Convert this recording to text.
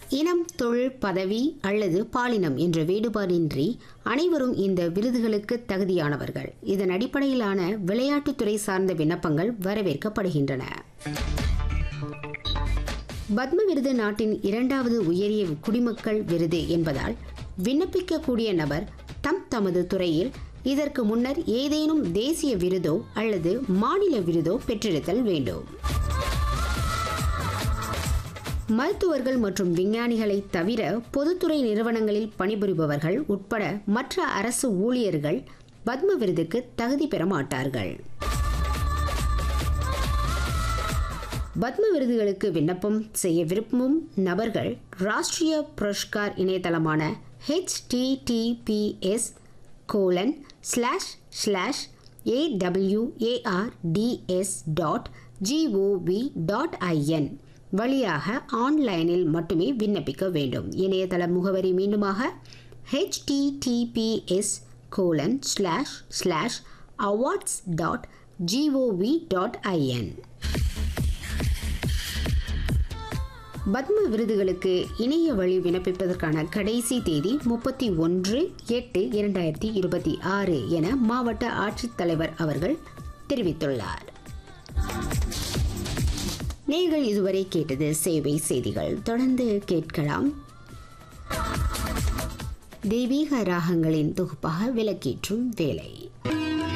இனம் தொழில் பதவி அல்லது பாலினம் என்ற வேறுபாடின்றி அனைவரும் இந்த விருதுகளுக்கு தகுதியானவர்கள் இதன் அடிப்படையிலான விளையாட்டுத்துறை சார்ந்த விண்ணப்பங்கள் வரவேற்கப்படுகின்றன பத்ம விருது நாட்டின் இரண்டாவது உயரிய குடிமக்கள் விருது என்பதால் விண்ணப்பிக்கக்கூடிய நபர் தம் தமது துறையில் இதற்கு முன்னர் ஏதேனும் தேசிய விருதோ அல்லது மாநில விருதோ பெற்றிருத்தல் வேண்டும் மருத்துவர்கள் மற்றும் விஞ்ஞானிகளை தவிர பொதுத்துறை நிறுவனங்களில் பணிபுரிபவர்கள் உட்பட மற்ற அரசு ஊழியர்கள் பத்ம விருதுக்கு தகுதி பெற மாட்டார்கள் பத்ம விருதுகளுக்கு விண்ணப்பம் செய்ய விரும்பும் நபர்கள் ராஷ்டிரிய புரஸ்கார் இணையதளமான HTTPS colon slash slash AWARDS dot GOV dot IN வழியாக ஆன்லைனில் மட்டுமே விண்ணப்பிக்க வேண்டும் இணையதள முகவரி மீண்டுமாக HTTPS colon slash slash awards dot GOV dot IN Padma விருதுகளுக்கு இணைய வழி விண்ணப்பிப்பதற்கான கடைசி தேதி முப்பத்தி ஒன்று எட்டு இரண்டாயிரத்தி இருபத்தி ஆறு என மாவட்ட ஆட்சித்தலைவர் அவர்கள் தெரிவித்துள்ளார் நீங்கள் இதுவரை கேட்டது சேவை செய்திகள் தொடர்ந்து கேட்கலாம் தெய்வீக ராகங்களின் தொகுப்பாக விளக்கேற்றும் வேலை